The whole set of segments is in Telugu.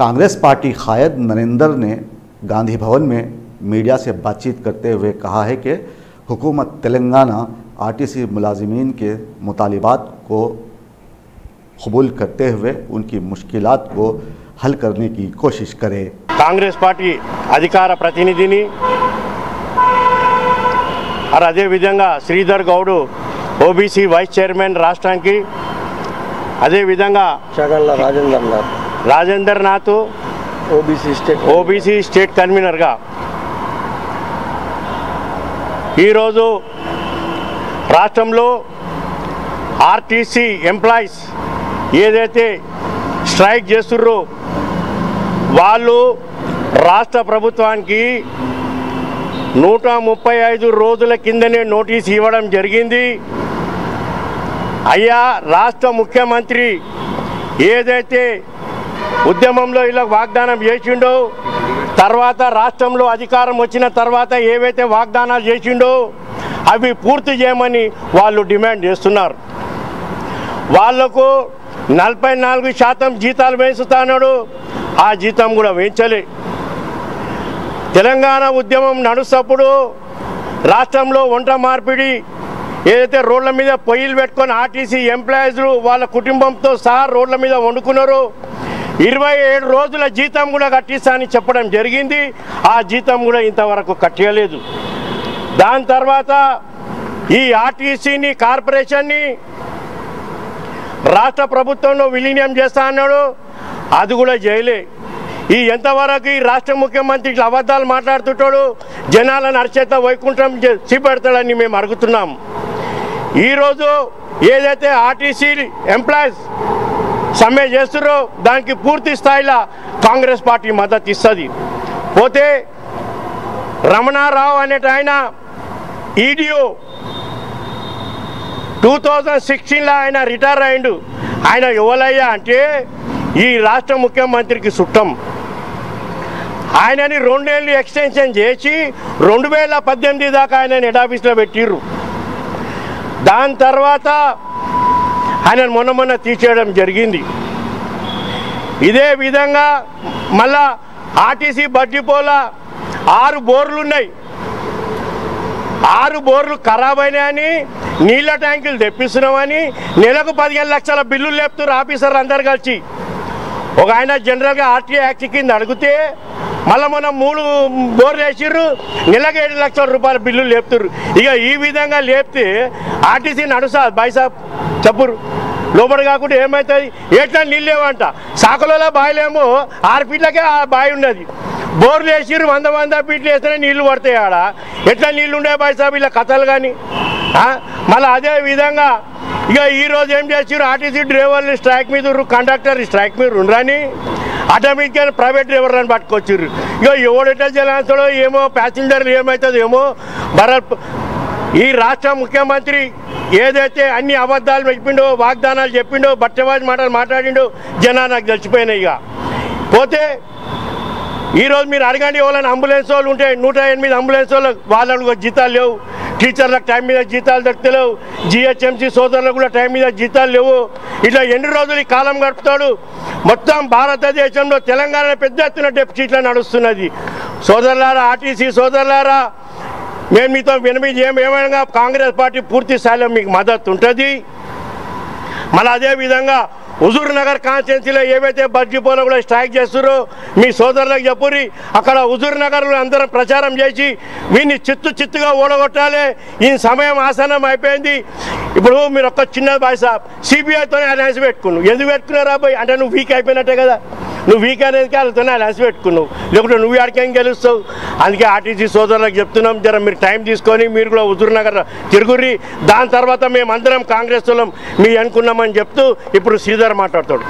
कांग्रेस पार्टी कायद नरेंद्र ने गांधी भवन में मीडिया से बातचीत करते हुए कहा है कि हुकूमत तेलंगाना आरटीसी मुलाजिमीन के मुतालिबात को कबूल करते हुए उनकी मुश्किलात को हल करने की कोशिश करे కాంగ్రెస్ పార్టీ అధికార ప్రతినిధిని మరి అదేవిధంగా Sridhar Goud OBC vice chairman రాష్ట్రానికి అదేవిధంగా Chagalla Rajender Nath Rajender Nath OBC state OBC state కన్వీనర్గా ఈరోజు రాష్ట్రంలో ఆర్టీసీ ఎంప్లాయీస్ ఏదైతే స్ట్రైక్ చేస్తుర్రో వాళ్ళు రాష్ట్ర ప్రభుత్వానికి నూట ముప్పై ఐదు రోజుల కిందనే నోటీస్ ఇవ్వడం జరిగింది అయ్యా రాష్ట్ర ముఖ్యమంత్రి ఏదైతే ఉద్యమంలో ఇలా వాగ్దానం చేసిండో తర్వాత రాష్ట్రంలో అధికారం వచ్చిన తర్వాత ఏవైతే వాగ్దానాలు చేసిండో అవి పూర్తి చేయమని వాళ్ళు డిమాండ్ చేస్తున్నారు వాళ్లకు నలభై నాలుగు శాతం జీతాలు వేస్తున్నాడు ఆ జీతం కూడా వేయించలే తెలంగాణ ఉద్యమం నడుస్తప్పుడు రాష్ట్రంలో వంట మార్పిడి ఏదైతే రోడ్ల మీద పొయ్యిలు పెట్టుకొని ఆర్టీసీ ఎంప్లాయీస్లు వాళ్ళ కుటుంబంతో సహా రోడ్ల మీద వండుకున్నారో ఇరవై ఏడు రోజుల జీతం కూడా కట్టిస్తా అని చెప్పడం జరిగింది ఆ జీతం కూడా ఇంతవరకు కట్టలేదు దాని తర్వాత ఈ ఆర్టీసీని కార్పొరేషన్ని రాష్ట్ర ప్రభుత్వంలో విలీనం చేస్తా అన్నాడు అది కూడా చేయలే ఈ ఎంతవరకు ఈ రాష్ట్ర ముఖ్యమంత్రి ఇట్లా అబద్ధాలు మాట్లాడుతుంటాడు జనాలను అరిచేత వైకుంఠం చే- చూపెడతాడని మేము అడుగుతున్నాం ఈరోజు ఏదైతే ఆర్టీసీ ఎంప్లాయీస్ సమ్మె చేస్తున్నారో దానికి పూర్తి స్థాయిలో కాంగ్రెస్ పార్టీ మద్దతు ఇస్తుంది పోతే రమణారావు అనేట ఆయన ఈడియో టూ థౌజండ్ సిక్స్టీన్లో ఆయన రిటైర్ అయిండు ఆయన ఎవరయ్యా అంటే ఈ రాష్ట్ర ముఖ్యమంత్రికి చుట్టం ఆయనని రెండేళ్ళు ఎక్స్టెన్షన్ చేసి రెండు వేల పద్దెనిమిది దాకా ఆయన హెడ్ ఆఫీస్లో పెట్టిర్రు దాని తర్వాత ఆయన మొన్న మొన్న తీసేయడం జరిగింది ఇదే విధంగా మళ్ళా ఆర్టీసీ బడ్డిపోల ఆరు బోర్లు ఉన్నాయి ఆరు బోర్లు ఖరాబ్ అయినాయని నీళ్ళ ట్యాంకులు తెప్పిస్తున్నామని నెలకు పదిహేను లక్షల బిల్లులు లేపుతారు ఆఫీసర్లు అందరు కలిసి ఒక ఆయన జనరల్గా ఆర్టీఐ యాక్ట్ కింద అడిగితే మళ్ళీ మనం మూడు బోర్లు వేసిర్రు నెలకు ఏడు లక్షల రూపాయల బిల్లులు లేపుతారు ఇక ఈ విధంగా లేపితే ఆర్టీసీ నడుసా బాయ్ సాబ్ చెప్పురు లోపల కాకుండా ఏమవుతుంది ఎట్లా నీళ్ళు లేవంట సాకలలో బాయిలేమో ఆరు ఫీట్లకే ఆ బావి ఉన్నది బోర్లు వేసిర్రు వంద వంద ఫీట్లు వేస్తేనే నీళ్లు పడతాయి ఆడ ఎట్లా నీళ్లు ఉండే బాయ్ సాబ్ ఇలా కథలు కానీ మళ్ళీ అదే విధంగా ఇక ఈ రోజు ఏం చేసారు ఆర్టీసీ డ్రైవర్లు స్ట్రైక్ మీద ఉర్రు కండక్టర్ స్ట్రైక్ మీద ఉండరని ఆటోమేటిక్గా ప్రైవేట్ డ్రైవర్లను పట్టుకొచ్చారు ఇక ఎవడెట్లా జలాంచడో ఏమో ప్యాసింజర్లు ఏమవుతుందో ఏమో భరత్ ఈ రాష్ట్ర ముఖ్యమంత్రి ఏదైతే అన్ని అబద్ధాలు చెప్పిండో వాగ్దానాలు చెప్పిండో బట్టవాజ్ మాటలు మాట్లాడిండో జనా నాకు తెలిసిపోయినాయి ఇక పోతే ఈరోజు మీరు అడగండి ఎవరైనా అంబులెన్స్ వాళ్ళు ఉంటే నూట ఎనిమిది అంబులెన్స్ వాళ్ళకి వాళ్ళకు జీతాలు లేవు టీచర్లకు టైం మీద జీతాలు దక్కుతలేవు జిహెచ్ఎంసీ సోదరులకు కూడా టైం మీద జీతాలు లేవు ఇట్లా ఎన్ని రోజులు ఈ కాలం గడుపుతాడు మొత్తం భారతదేశంలో తెలంగాణ పెద్ద ఎత్తున డెఫిసిట్లో నడుస్తున్నది సోదరులారా ఆర్టీసీ సోదరులారా మేము మీతో వినమి ఏమైనా కాంగ్రెస్ పార్టీ పూర్తి స్థాయిలో మీకు మద్దతు ఉంటుంది మళ్ళీ అదే విధంగా హుజూర్ నగర్ కాన్స్టిట్యున్సీలో ఏవైతే బడ్జీపోలో కూడా స్ట్రైక్ చేస్తారో మీ సోదరులకు చెప్పురి అక్కడ హుజూర్ నగర్లో అందరం ప్రచారం చేసి వీన్ని చిత్తు చిత్తుగా ఓడగొట్టాలి ఈ సమయం ఆసనం అయిపోయింది ఇప్పుడు మీరు ఒక్క చిన్న బాయ్ సాబ్ సిబిఐతోనే అలయన్స్ పెట్టుకున్నావు ఎందుకు పెట్టుకున్నారా బాయ్ అంటే నువ్వు వీక్ అయిపోయినట్టే కదా నువ్వు వీక్ అనేది వాళ్ళతోనే అలయన్స్ పెట్టుకున్నావు లేకుంటే నువ్వు ఆడికేం గెలుస్తావు అందుకే ఆర్టీసీ సోదరులకు చెప్తున్నాం జర మీరు టైం తీసుకొని మీరు కూడా హుజూర్ నగర్ తిరుగుర్రి దాని తర్వాత మేము అందరం కాంగ్రెస్ వాళ్ళం మీ అనుకున్నామని చెప్తూ ఇప్పుడు శ్రీధర్ మాట్లాడతాడు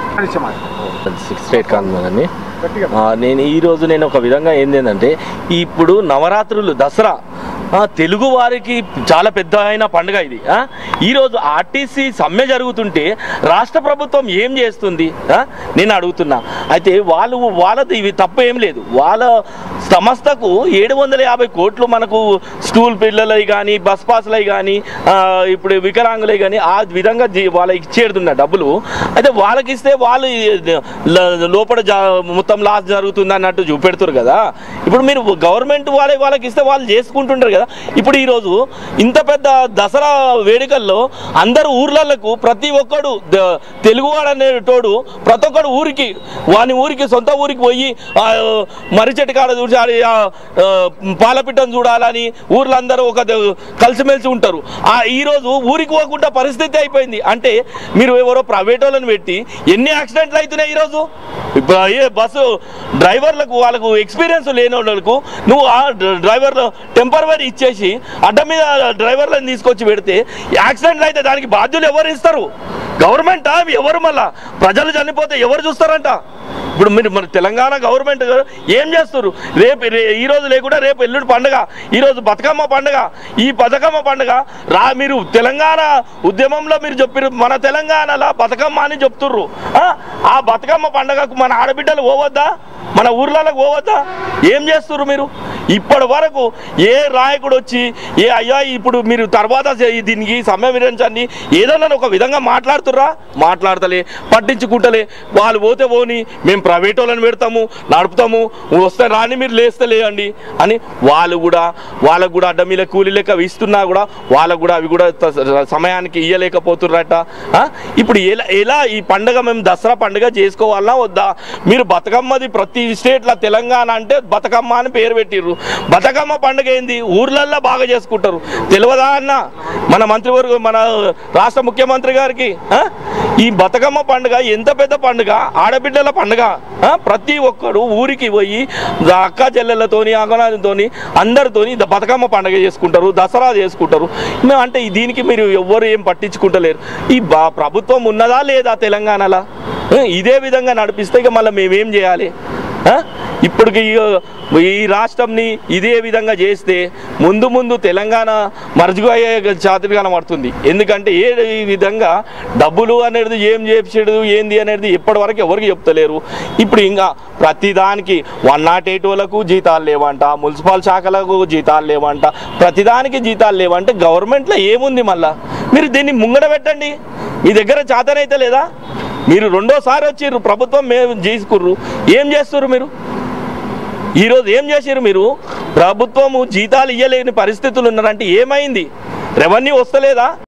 సిక్స్ స్టేట్ కాన్వెన్ అని ఆ, నేను ఈ రోజు నేను ఒక విధంగా ఏంటంటే ఇప్పుడు నవరాత్రులు దసరా ఆ, తెలుగు వారికి చాలా పెద్ద అయిన పండుగ ఇది ఆ? ఈరోజు ఆర్టీసీ సమ్మె జరుగుతుంటే రాష్ట్ర ప్రభుత్వం ఏం చేస్తుంది ఆ? నేను అడుగుతున్నా అయితే వాళ్ళు వాళ్ళది ఇవి తప్పు ఏం లేదు వాళ్ళ సంస్థకు ఏడు వందల యాభై కోట్లు మనకు స్కూల్ పిల్లలవి కానీ బస్ పాస్లవి కానీ ఇప్పుడు వికలాంగులవి కానీ ఆ విధంగా జీ- వాళ్ళకి ఇచ్చేడుతున్న డబ్బులు అయితే వాళ్ళకి ఇస్తే వాళ్ళు ఈ ల- లోపల జా మొత్తం లాస్ జరుగుతుంది అన్నట్టు చూపెడుతారు కదా ఇప్పుడు మీరు గవర్నమెంట్ వాళ్ళకి వాళ్ళకి ఇస్తే వాళ్ళు చేసుకుంటుంటారు కదా ఇప్పుడు ఈరోజు ఇంత పెద్ద దసరా వేడుకల్లో అందరు ఊర్లకు ప్రతి ఒక్కడు ద- తెలుగువాడు అనేటోడు ప్రతి ఒక్కడు ఊరికి వాని ఊరికి సొంత ఊరికి పోయి ఆ, మర్రి చెట్టు కాడ చూడాలి ఆ, ఆ, పాలపిట్టను చూడాలని ఊర్లో అందరూ ఒక ద- కలిసిమెలిసి ఉంటారు ఆ ఈరోజు ఊరికి పోకుండా పరిస్థితి అయిపోయింది అంటే మీరు ఎవరో ప్రైవేట్ వాళ్ళని పెట్టి ఎన్ని యాక్సిడెంట్లు అవుతున్నాయి ఈరోజు ఇప్పుడు ఏ బస్సు డ్రైవర్లకు వాళ్ళకు ఎక్స్పీరియన్స్ లేని వాళ్ళకు నువ్వు ఆ డ్ర- డ్రైవర్లు టెంపరవరీ ఇచ్చేసి అడ్డ మీద డ్రైవర్లను తీసుకొచ్చి పెడితే యాక్సిడెంట్లు అయితే దానికి బాధ్యులు ఎవరు ఇస్తారు గవర్నమెంటా ఎవరు మళ్ళా ప్రజలు చనిపోతే ఎవరు చూస్తారంట ఇప్పుడు మీరు మన తెలంగాణ గవర్నమెంట్ ఏం చేస్తారు రేపు రే- ఈ రోజు లేకుండా రేపు ఎల్లుండి పండుగ ఈ రోజు బతుకమ్మ పండుగ ఈ బతుకమ్మ పండుగ రా మీరు తెలంగాణ ఉద్యమంలో మీరు చెప్పారు మన తెలంగాణలో బతుకమ్మ అని చెప్తుర్రు ఆ? ఆ బతుకమ్మ పండుగకు మన ఆడబిడ్డలు పోవద్దా మన ఊర్లలో పోవద్దా ఏం చేస్తుర్రు మీరు ఇప్పటి వరకు ఏ నాయకుడు వచ్చి ఏ అయ్యా ఇప్పుడు మీరు తర్వాత చే- దీనికి సమ్మె విరమించండి ఏదన్నా ఒక విధంగా మాట్లాడుతుర్రా మాట్లాడతలే పట్టించుకుంటలే వాళ్ళు పోతే పోని మేము ప్రైవేట్ వాళ్ళని పెడతాము నడుపుతాము వస్తే రాని మీరు లేస్తలేయండి అని వాళ్ళు కూడా వాళ్ళకు కూడా అడ్డ మీద కూలీ లెక్క ఇస్తున్నా కూడా వాళ్ళకు కూడా అవి కూడా త- సమయానికి ఇయ్యలేకపోతుర్రట ఆ? ఇప్పుడు ఎలా ఎలా ఈ పండుగ మేము దసరా పండుగ చేసుకోవాలా వద్దా మీరు బతుకమ్మది ప్రతి స్టేట్లో తెలంగాణ అంటే బతుకమ్మ అని పేరు పెట్టిర్రు బతుకమ్మ పండుగ ఏంది ఊర్లల్లో బాగా చేసుకుంటారు తెలియదా అన్న మన మంత్రివర్గ మన రాష్ట్ర ముఖ్యమంత్రి గారికి ఆ? ఈ బతుకమ్మ పండుగ ఎంత పెద్ద పండుగ ఆడబిడ్డల పండుగ ఆ? ప్రతి ఒక్కడు ఊరికి పోయి ద- అక్క చెల్లెళ్ళతోని అంగనాథతోని అందరితోని ద- బతుకమ్మ పండుగ చేసుకుంటారు దసరా చేసుకుంటారు మేము అంటే ఈ దీనికి మీరు ఎవ్వరు ఏం పట్టించుకుంటలేరు ఈ బా ప్రభుత్వం ఉన్నదా లేదా తెలంగాణలో ఆ? ఇదే విధంగా నడిపిస్తే ఇక మళ్ళీ మేమేం చేయాలి ఆ? ఇప్పటికి ఈ- ఈ రాష్ట్రంని ఇదే విధంగా చేస్తే ముందు ముందు తెలంగాణ మరుజుగా అయ్యే జాతిగా కనబడుతుంది ఎందుకంటే ఏ ఈ విధంగా డబ్బులు అనేది ఏం చేసేది ఏంది అనేది ఇప్పటి వరకు ఎవరికి చెప్తలేరు ఇప్పుడు ఇంకా ప్రతిదానికి వన్ నాట్ ఎయిట్ వాళ్ళకు జీతాలు లేవంట మున్సిపల్ శాఖలకు జీతాలు లేవంట ప్రతిదానికి జీతాలు లేవంటే గవర్నమెంట్లో ఏముంది మళ్ళా మీరు దీన్ని ముంగడ పెట్టండి మీ దగ్గర చేతనైతే లేదా మీరు రెండోసారి వచ్చిర్రు ప్రభుత్వం మేము చేసుకుర్రు ఏం చేస్తుర్రు మీరు ఈరోజు ఏం చేశారు మీరు ప్రభుత్వము జీతాలు ఇవ్వలేని పరిస్థితులు ఉన్నారంటే ఏమైంది రెవెన్యూ వస్తలేదా